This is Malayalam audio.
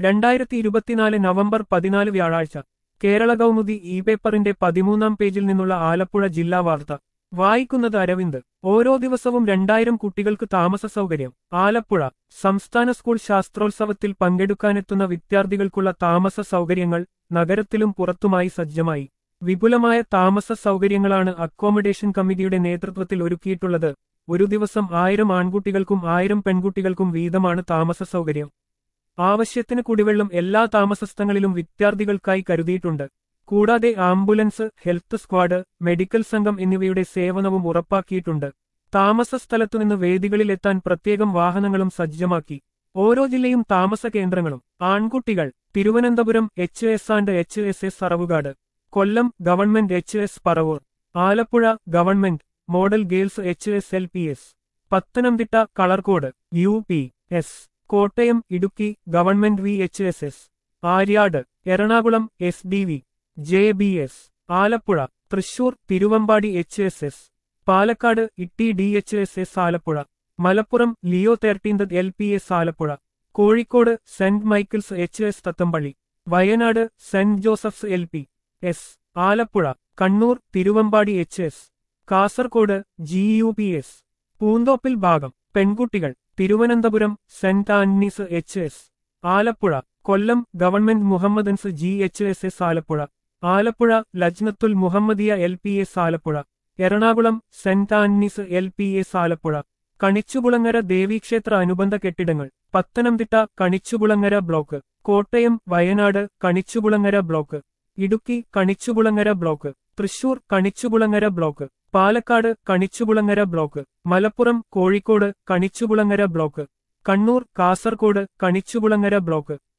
രണ്ടായിരത്തി ഇരുപത്തിനാല് നവംബർ പതിനാല് വ്യാഴാഴ്ച കേരള കൗമുദി ഇ പേപ്പറിന്റെ പതിമൂന്നാം പേജിൽ നിന്നുള്ള ആലപ്പുഴ ജില്ലാ വാർത്ത വായിക്കുന്നത് അരവിന്ദ് ഓരോ ദിവസവും രണ്ടായിരം കുട്ടികൾക്ക് താമസ സൗകര്യം ആലപ്പുഴ സംസ്ഥാന സ്കൂൾ ശാസ്ത്രോത്സവത്തിൽ പങ്കെടുക്കാനെത്തുന്ന വിദ്യാർത്ഥികൾക്കുള്ള താമസ സൗകര്യങ്ങൾ നഗരത്തിലും പുറത്തുമായി സജ്ജമായി വിപുലമായ താമസ സൗകര്യങ്ങളാണ് അക്കോമഡേഷൻ കമ്മിറ്റിയുടെ നേതൃത്വത്തിൽ ഒരുക്കിയിട്ടുള്ളത് ഒരു ദിവസം ആയിരം ആൺകുട്ടികൾക്കും ആയിരം പെൺകുട്ടികൾക്കും വീതമാണ് താമസ സൗകര്യം ആവശ്യത്തിന് കുടിവെള്ളം എല്ലാ താമസസ്ഥങ്ങളിലും വിദ്യാർത്ഥികൾക്കായി കരുതിയിട്ടുണ്ട് കൂടാതെ ആംബുലൻസ് ഹെൽത്ത് സ്ക്വാഡ് മെഡിക്കൽ സംഘം എന്നിവയുടെ സേവനവും ഉറപ്പാക്കിയിട്ടുണ്ട് താമസ സ്ഥലത്തുനിന്ന് വേദികളിലെത്താൻ പ്രത്യേകം വാഹനങ്ങളും സജ്ജമാക്കി ഓരോ ജില്ലയും താമസ കേന്ദ്രങ്ങളും ആൺകുട്ടികൾ Thiruvananthapuram H S and H S S Aravukad Kollam government H S Paravur Alappuzha government model girls H S L P S Pathanamthitta Kalarcode U P S Kottayam Idukki government V H S S Aryad Ernakulam S D V J B S Alappuzha Thrissur Thiruvambady H S S Palakkad T D H S S Alappuzha Malappuram Leo thirteenth L P S Alappuzha Kozhikode Saint Michael's H S Thathampally Wayanad Saint Joseph's L P S Alappuzha Kannur Thiruvambady H S Kasaragod G U P S പൂന്തോപ്പിൽ ഭാഗം പെൺകുട്ടികൾ Thiruvananthapuram Saint Antony's H S Alappuzha Kollam government Mohammedans G H S S Alappuzha Alappuzha Lajnathul Muhammadiya L P S Alappuzha Ernakulam Saint Antony's L P S Alappuzha Kanichukulangara ദേവീക്ഷേത്ര അനുബന്ധ കെട്ടിടങ്ങൾ Pathanamthitta Kanichukulangara block Kottayam Wayanad Kanichukulangara block Idukki Kanichukulangara block Thrissur Kanichukulangara block Palakkad Kanichukulangara block Malappuram Kozhikode Kanichukulangara block Kannur Kasaragod Kanichukulangara block